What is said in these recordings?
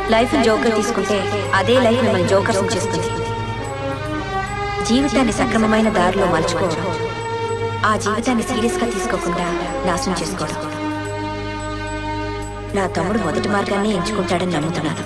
Life joker తీసుకుంటే అదే life మిమ్మల్ని జోకర్స్ చేస్తుంది జీవితాన్ని సక్రమమైన దారిలో మలుచుకోవడం ఆ జీవితాన్ని సీరియస్గా తీసుకోకుండా నాశనం చేసుకోవడం నా తమ్ముడు మొదటి మార్గాన్ని ఎంచుకుంటాడని నమ్ముతున్నాను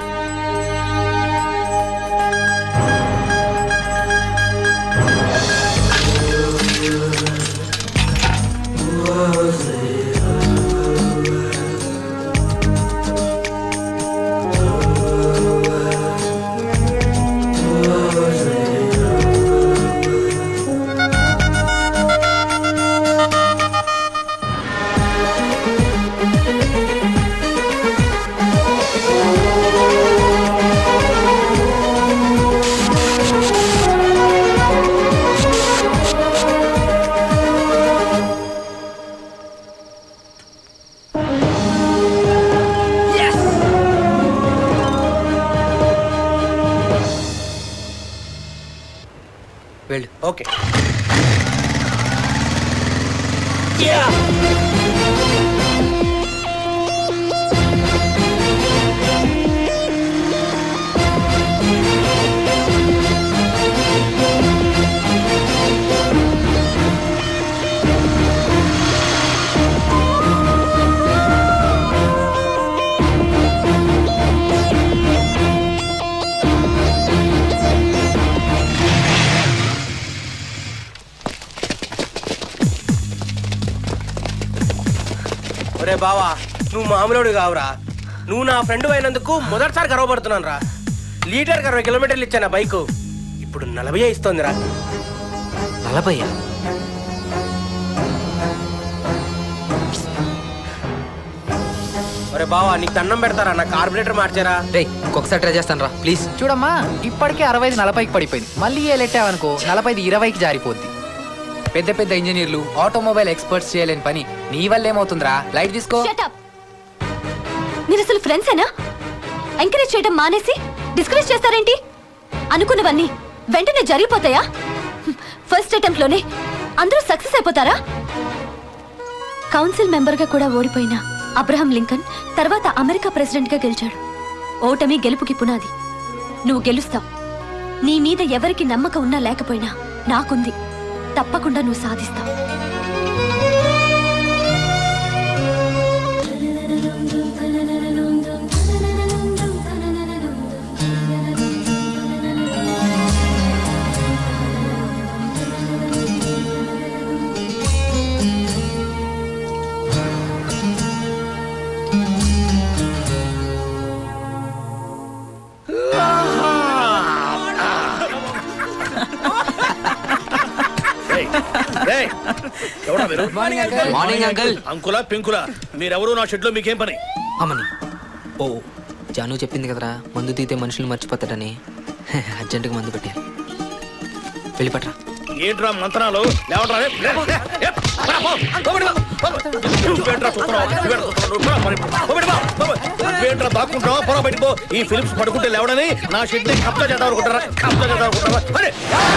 వెళ్ళు ఓకే ఒరే బావా నువ్వు మామూలుడు కావురా నువ్వు నా ఫ్రెండ్ అయినందుకు మొదటిసారి గర్వపడుతున్నాను రా లీటర్కి అరవై కిలోమీటర్లు ఇచ్చాను బైక్ ఇప్పుడు నలభై ఇస్తోందిరా నలభై ఒరే బావా నీకు దండం పెడతారా నా కార్బొరేటర్ మార్చారా రే ఇంకొకసారి ట్రై చేస్తాను రా ప్లీజ్ చూడమ్మా ఇప్పటికే అరవైది నలభైకి పడిపోయింది మళ్ళీ ఏ లెట్టావనుకో నలభైది ఇరవైకి జారిపోద్ది పెద్ద పెద్ద ఇంజనీర్లు ఆటోమొబైల్ ఎక్స్పర్ట్స్ చేయలేని పని నీ వల్ల ఏమవుతుందిరా లైట్ తీసుకో Shut up. మీరు అసలు ఫ్రెండ్సేనా ఎంకరేజ్ చేయడం మానేసి డిస్కరేజ్ చేస్తారేంటి అనుకున్నవన్నీ వెంటనే జరిగిపోతాయా ఫస్ట్ అటెంప్ట్ లోనే అందరూ సక్సెస్ అయిపోతారా కౌన్సిల్ మెంబర్ గా కూడా ఓడిపోయిన అబ్రహం లింకన్ తర్వాత అమెరికా ప్రెసిడెంట్ గా గెలిచాడు ఓటమి గెలుపుకి పునాది నువ్వు గెలుస్తావు నీ మీద ఎవరికి నమ్మకం ఉన్నా లేకపోయినా నాకుంది తప్పకుండా నువ్వు సాధిస్తావు రేయ్, ఎవరా మీరు మార్నింగ్ అంకుల్ అంకులా పెంకులా మీరెవరు నా షెడ్ లో మీకేం పని అమ్మని ఓ జాను చెప్పింది కదరా మందు తీతే మనుషులు మర్చిపోతాడని అర్జెంటుగా మందు పెట్టారు వెళ్ళిపట్రా ఏంట్రా మంత్రాలు లేవట్రా రే, రే, రే, రే, పో, పో, పోబడి పో, పో. నువ్వేంట్రా చూస్తున్నావు? నువ్వేంట్రా చూస్తున్నావు? పో, మరి, పోబడి పో, పో, పో. నువ్వేంట్రా దాక్కుంటున్నావా పొర బయటికి పో ఈ ఫిలిప్స్ పడుకుంటే లేవడని నా షెడ్ ని కబ్జా చేద్దాం అనుకుంటారా కబ్జా చేద్దాం అనుకుంటారా మరి,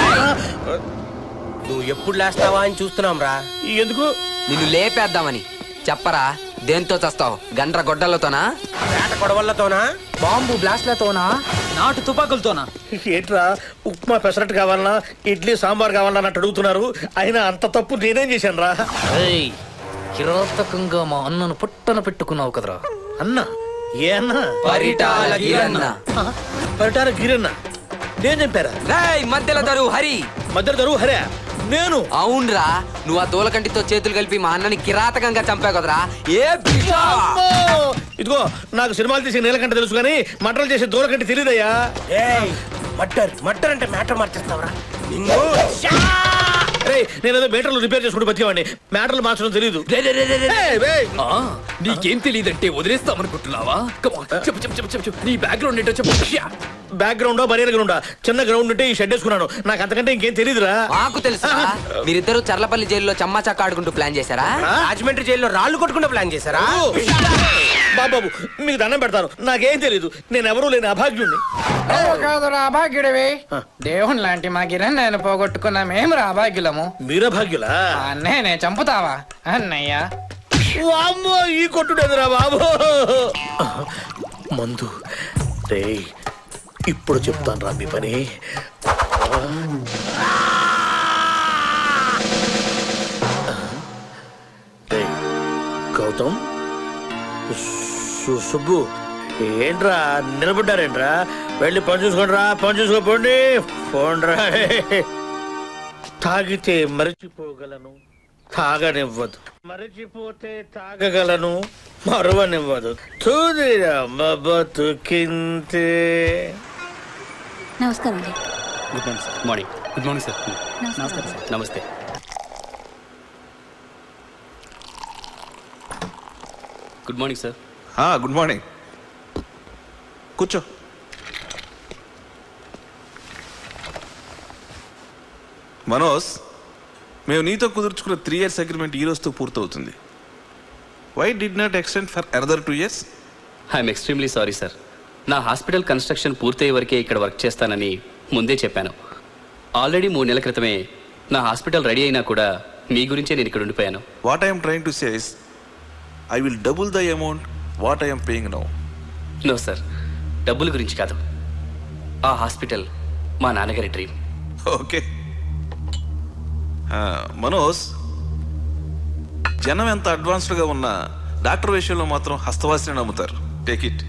నువ్వు ఎప్పుడు లేస్తావా అని చూస్తున్నాం రా ఎందుకు నిన్ను లేపేద్దామని చెప్పరా దేంతో చస్తావు గండ్ర గొడ్డలతోనా వేట గొడవలతోనా బాంబు బ్లాస్ట్లతోనా నాటు తుపాకులతోనా ఏంట్రా ఉప్మా పెసరట్టు కావాలన్నా ఇడ్లీ సాంబార్ కావాలన్నా అన్నట్టు అడుగుతున్నారు అయినా అంత తప్పు నేనేం చేశాను రా కిరాతకంగా మా అన్నను పుట్టన పెట్టుకున్నావు కదరా అన్న ఏ అన్న పరిటాల గిరన్న పరిటార గిరన్న నేను చెప్పారా రేయ్ మధ్యలో తరువు హరి మధ్య దరువు హరే నేను అవునరా నువ్వు ఆ దూలకంటితో చేతులు కలిపి మా అన్నని కిరాతకంగా చంపావు కదరా ఏ బిడ్డా? అమ్మో! ఇదిగో నాకు సినిమాలు తీసే నీలకంట తెలుసు కానీ మంటలు చేసే దూరకంటే తెలియదయ్యా ఏయ్ మట్టర్ మట్టర్ అంటే మ్యాటర్ మార్చేస్తావరా నిన్ను రే నేను ఏదో మీటర్లు రిపేర్ చేసుకుంటూ బతికేవాడిని మ్యాటర్లు మార్చడం తెలియదు నీకేం తెలియదంటే వదిలేస్తామనుకుంటున్నావా Come on, చెప్పు చెప్పు చెప్పు చెప్పు చెప్పు. నీ బ్యాక్గ్రౌండ్ ఏంటో చెప్పు బ్యాక్గ్రౌండ్ బరియర్ గ్రౌండ్ చిన్న గ్రౌండ్ ఉంటే ఈ షెడ్ వేసుకున్నాను నాకు అంతకంటే ఇంకేం తెలియదురా మాకు తెలుసా మీరిద్దరు చర్లపల్లి జైల్లో చమ్మా చక్క ఆడుకుంటూ ప్లాన్ చేశారా రాజమండ్రి జైల్లో రాళ్ళు కొట్టుకుంటే ప్లాన్ చేశారా బాబాబు మీకు దండం పెడతాను నాకేం తెలియదు నేను ఎవరూ లేని అభాగ్యుణ్ణి కాదురా అభాగ్యుడివి దేవుని లాంటి మా గిరణ్ నేను పోగొట్టుకున్న మేము రా అభాగ్యులము మీరభాగ్యులా అన్నే చంపుతావా అన్నయ్య వామ్మో ఈ కొట్టుడేదిరా బాబు మందు రే ఇప్పుడు చెప్తాను రా మీ పని రేయ్, గౌతమ్ సు- సుబ్బు ఏంట్రా నిలబడ్డారేంట్రా వెళ్ళి పని చూసుకోండి రా పని చూసుకోపోండి పోండ్రా తాగితే మరచిపోగలను తాగనివ్వదు మరచిపోతే తాగగలను మరవనివ్వదు తూదిరా బతుకింతే నమస్కారం అండి good morning sir morning good morning sir నమస్కారం సార్ నమస్తే good morning sir good morning కూర్చో మనోజ్ మేము నీతో కుదుర్చుకున్న త్రీ ఇయర్స్ అగ్రిమెంట్ ఈ రోజుతో పూర్తవుతుంది why did not extend for another two years I'm extremely sorry sir నా హాస్పిటల్ కన్స్ట్రక్షన్ పూర్తయ్యే వరకే ఇక్కడ వర్క్ చేస్తానని ముందే చెప్పాను ఆల్రెడీ మూడు నెలల క్రితమే నా హాస్పిటల్ రెడీ అయినా కూడా మీ గురించే నేను ఇక్కడ ఉండిపోయాను what I'm trying to says I will double the amount what I'm paying now no sir డబ్బుల గురించి కాదు ఆ హాస్పిటల్ మా నాన్నగారి డ్రీమ్ ఓకే మనోజ్ జనం ఎంత అడ్వాన్స్డ్గా ఉన్నా డాక్టర్ విషయంలో మాత్రం హస్తవాసిని నమ్ముతారు టేక్ ఇట్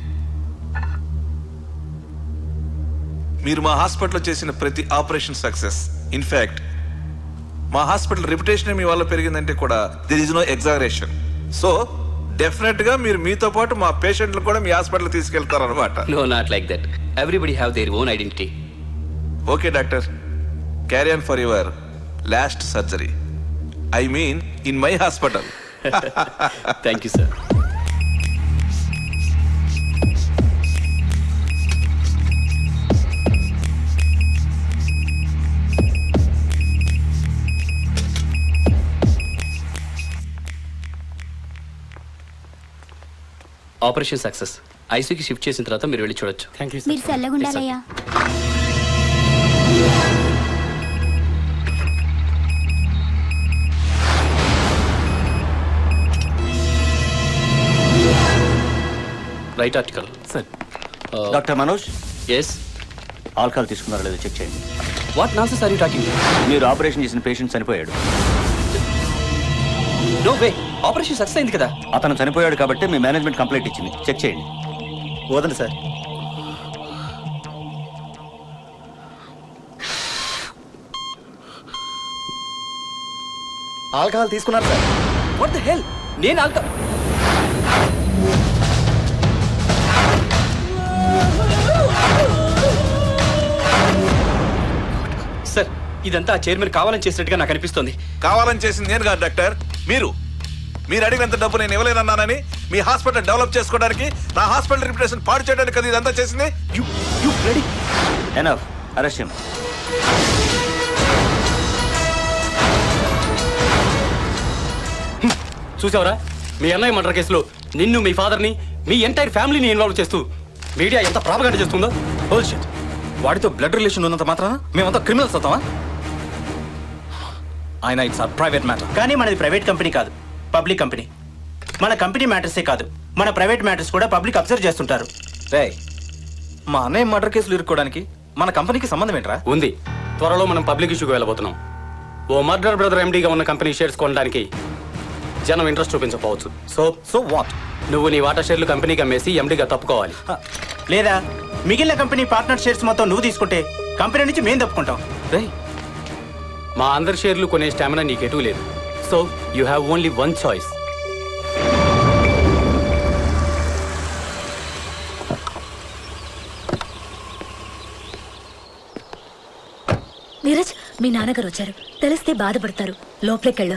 మీరు మా హాస్పిటల్లో చేసిన ప్రతి ఆపరేషన్ సక్సెస్ ఇన్ఫ్యాక్ట్ మా హాస్పిటల్ రెప్యుటేషన్ మీ వల్ల పెరిగిందంటే కూడా there is no exaggeration so definite గా మీరు మీతో పాటు మా పేషెంట్లు కూడా మీ హాస్పిటల్ తీసుకెళ్తారనమాట no not like that everybody have their own identity okay doctor carry on for your last surgery I mean in my hospital thank you sir operation success ఐసీకి షిఫ్ట్ చేసిన తర్వాత మీరు వెళ్ళి చూడొచ్చు థ్యాంక్ యూ మీరు చల్లగుండాలయ్యా right article sir doctor Manoj S alcohol తీసుకున్నారో లేదో చెక్ చేయండి what nonsense are you talking మీరు ఆపరేషన్ చేసిన పేషెంట్ చనిపోయాడు నో వే ఆపరేషన్ సక్సెస్ అయింది కదా అతను చనిపోయాడు కాబట్టి మీ మేనేజ్మెంట్ కంప్లైంట్ ఇచ్చింది చెక్ చేయండి వదండి సార్ ఆల్కహాల్ తీసుకున్నారు సార్ వాట్ ద హెల్ నేను ఆల్క సార్ ఇదంతా ఆ చైర్మన్ కావాలని చేసినట్టుగా నాకు అనిపిస్తోంది కావాలని చేసింది నేను కాదు డాక్టర్ మీరు మీరు అడిగినంత డబ్బు నేను ఇవ్వలేనన్నానని మీ హాస్పిటల్ డెవలప్ చేసుకోవడానికి నా హాస్పిటల్ రిప్యుటేషన్ పాడు చేయడానికి కదా ఇదంతా చేసింది you you ready enough arrest him చూసావరా మీ అన్నయ్య మర్డర్ కేసులో నిన్ను మీ ఫాదర్ని మీ ఎంటైర్ ఫ్యామిలీని ఇన్వాల్వ్ చేస్తూ మీడియా ఎంత ప్రాపగండ చేస్తుందో హోల్షిట్ వాడితో బ్లడ్ రిలేషన్ ఉన్నంత మాత్రాన మేమంతా క్రిమినల్స్ అవుతామా ఆయన ఇట్స్ ఆర్ ప్రైవేట్ మ్యాటర్ కానీ మనది ప్రైవేట్ కంపెనీ కాదు పబ్లిక్ కంపెనీ మన కంపెనీ మ్యాటర్సే కాదు మన ప్రైవేట్ మ్యాటర్స్ కూడా పబ్లిక్ అబ్జర్వ్ చేస్తుంటారు రే మా అన్నయ్య మర్డర్ కేసులు ఇరుక్కోవడానికి మన కంపెనీకి సంబంధం ఏంట్రా ఉంది త్వరలో మనం పబ్లిక్ ఇష్యూకి వెళ్ళబోతున్నాం ఓ మర్డర్ బ్రదర్ ఎండీగా ఉన్న కంపెనీ షేర్స్ కొనడానికి జనం ఇంట్రెస్ట్ చూపించకపోవచ్చు సో సో వాట్ నువ్వు నీ వాటా షేర్లు కంపెనీకి అమ్మేసి ఎండీగా తప్పుకోవాలి లేదా మిగిలిన కంపెనీ పార్ట్నర్ షేర్స్ మొత్తం నువ్వు తీసుకుంటే కంపెనీ నుంచి మేము తప్పుకుంటాం రే మా అందరి షేర్లు కొనే స్టామినా నీకెటూ లేదు so you have only one choice Neeraj మీ నాన్నగారు వచ్చారు తెలిస్తే బాధపడతారు లోపలికెళ్ళు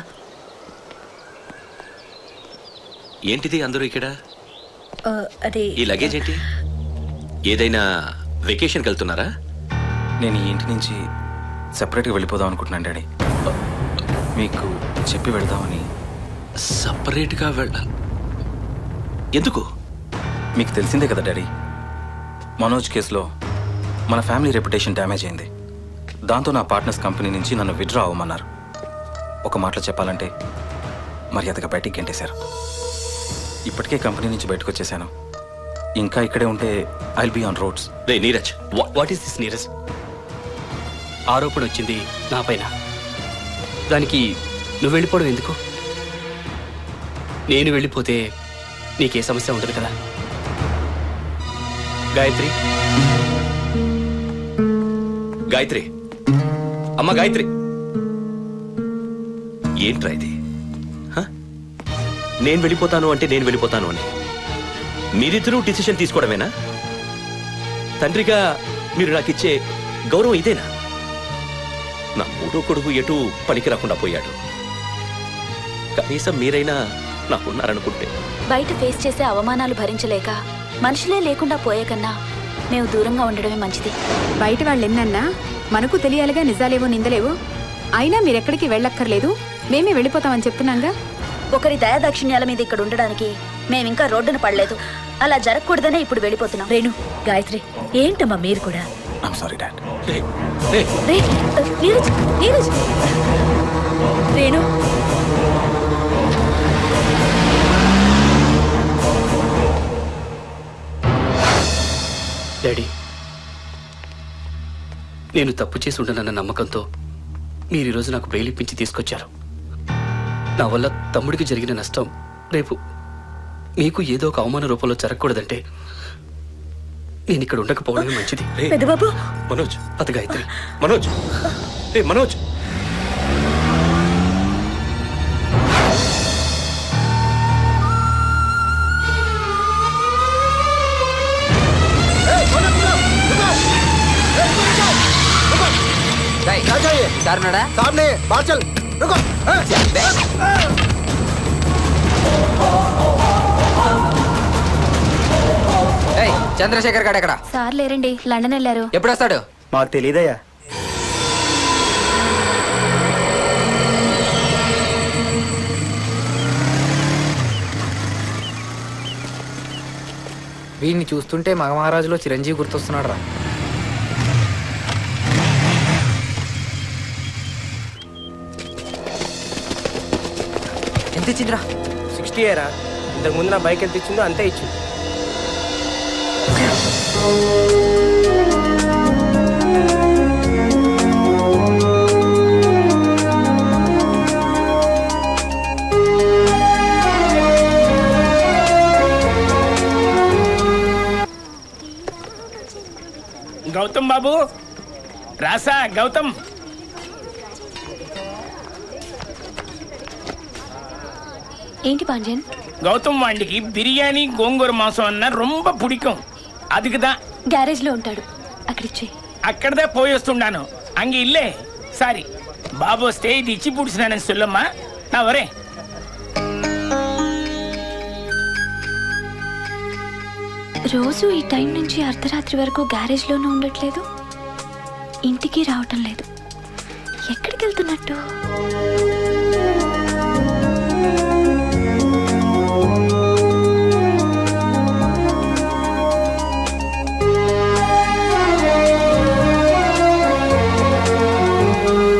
ఏంటిది అందరూ ఇక్కడ ఆ, అదే ఈ లగేజ్ ఏంటి ఏదైనా వెకేషన్కి వెళ్తున్నారా నేను ఈ ఇంటి నుంచి సెపరేట్గా వెళ్ళిపోదాం అనుకుంటున్నాను డాడీ మీకు చెప్పి వెళ్దామని సపరేట్గా వెళ్ళాలి ఎందుకు మీకు తెలిసిందే కదా డాడీ మనోజ్ కేసులో మన ఫ్యామిలీ రెప్యుటేషన్ డ్యామేజ్ అయింది దాంతో నా పార్ట్నర్స్ కంపెనీ నుంచి నన్ను విత్డ్రా అవ్వమన్నారు ఒక మాటలో చెప్పాలంటే మర్యాదగా బయటికి గెంటేశారు ఇప్పటికే కంపెనీ నుంచి బయటకు వచ్చేసాను ఇంకా ఇక్కడే ఉంటే ఐల్ బీ ఆన్ రోడ్స్ రే Neeraj what is this Neeraj ఆరోపణ వచ్చింది నా పైన దానికి నువ్వు వెళ్ళిపోవడం ఎందుకు నేను వెళ్ళిపోతే నీకే సమస్య ఉండదు కదా గాయత్రి గాయత్రి అమ్మ గాయత్రి ఏంట్రా ఇది హ? నేను వెళ్ళిపోతాను అంటే నేను వెళ్ళిపోతాను అని మీరిద్దరూ డిసిషన్ తీసుకోవడమేనా తండ్రిగా మీరు నాకు ఇచ్చే గౌరవం ఇదేనా నా మూడో కొడుకు ఎటు పనికి రాకుండా పోయాడు కనీసం మీరైనా నాకున్నారనుకుంటే బయట ఫేస్ చేసే అవమానాలు భరించలేక మనుషులే లేకుండా పోయే కన్నా మేము దూరంగా ఉండడమే మంచిది బయట వాళ్ళు ఎన్నన్నా మనకు తెలియాలిగా నిజాలేవో నిందలేవో అయినా మీరెక్కడికి వెళ్ళక్కర్లేదు మేమే వెళ్ళిపోతామని చెప్తున్నాగా ఒకరి దయాదాక్షిణ్యాల మీద ఇక్కడ ఉండడానికి మేమింకా రోడ్డున పడలేదు అలా జరగకూడదనే ఇప్పుడు వెళ్ళిపోతున్నాం రేణు గాయత్రి ఏంటమ్మా మీరు కూడా ఐమ్ సారీ డాడ్ రే నీరజ్ నీరజ్ రేణు డాడీ నేను తప్పు చేసి ఉండనన్న నమ్మకంతో మీరు ఈరోజు నాకు బెయిల్ ఇప్పించి తీసుకొచ్చారు నా వల్ల తమ్ముడికి జరిగిన నష్టం రేపు మీకు ఏదో ఒక అవమాన రూపంలో జరగకూడదంటే నేను ఇక్కడ ఉండకపోవడమే మంచిది పెద్దబాబు మనోజ్ అత గాయత్రి మనోజ్ ఏ మనోజ్ సార్నాడా सामने बाहर चल रुको ఏయ్ చంద్రశేఖర్ గారు ఎక్కడ సార్ లేరండి లండన్ వెళ్ళారు ఎప్పుడు వస్తాడు మాకు తెలియదయ్యా వీడిని చూస్తుంటే మగమహారాజులో చిరంజీవి గుర్తొస్తున్నాడు రా ఎంత ఇచ్చిందిరా సిక్స్టీ ఏరా ఇంతకు ముందు నా బైక్ ఎంత ఇచ్చిందో అంతే ఇచ్చింది గౌతమ్ బాబు రాసా గౌతమ్ ఏంటి పాండ్యన్ గౌతమ్ వాడికి బిర్యానీ గోంగూర మాంసం అన్న రొంబ పుడికం அதுக்குதா గ్యారేజ్ లో ఉంటాడు అక్కడిచ్చే అక్కడదే పోయొస్తున్నాను అంగ ఇల్లే సారీ బాబు వస్తే ఇది ఇచ్చి పుడిచినానని சொல்லమ్మా నా వరే రోజు ఈ టైం నుంచి అర్ధరాత్రి వరకు గ్యారేజ్ లోనూ ఉండట్లేదు ఇంటికి రావటం లేదు ఎక్కడికి వెళ్తున్నట్టు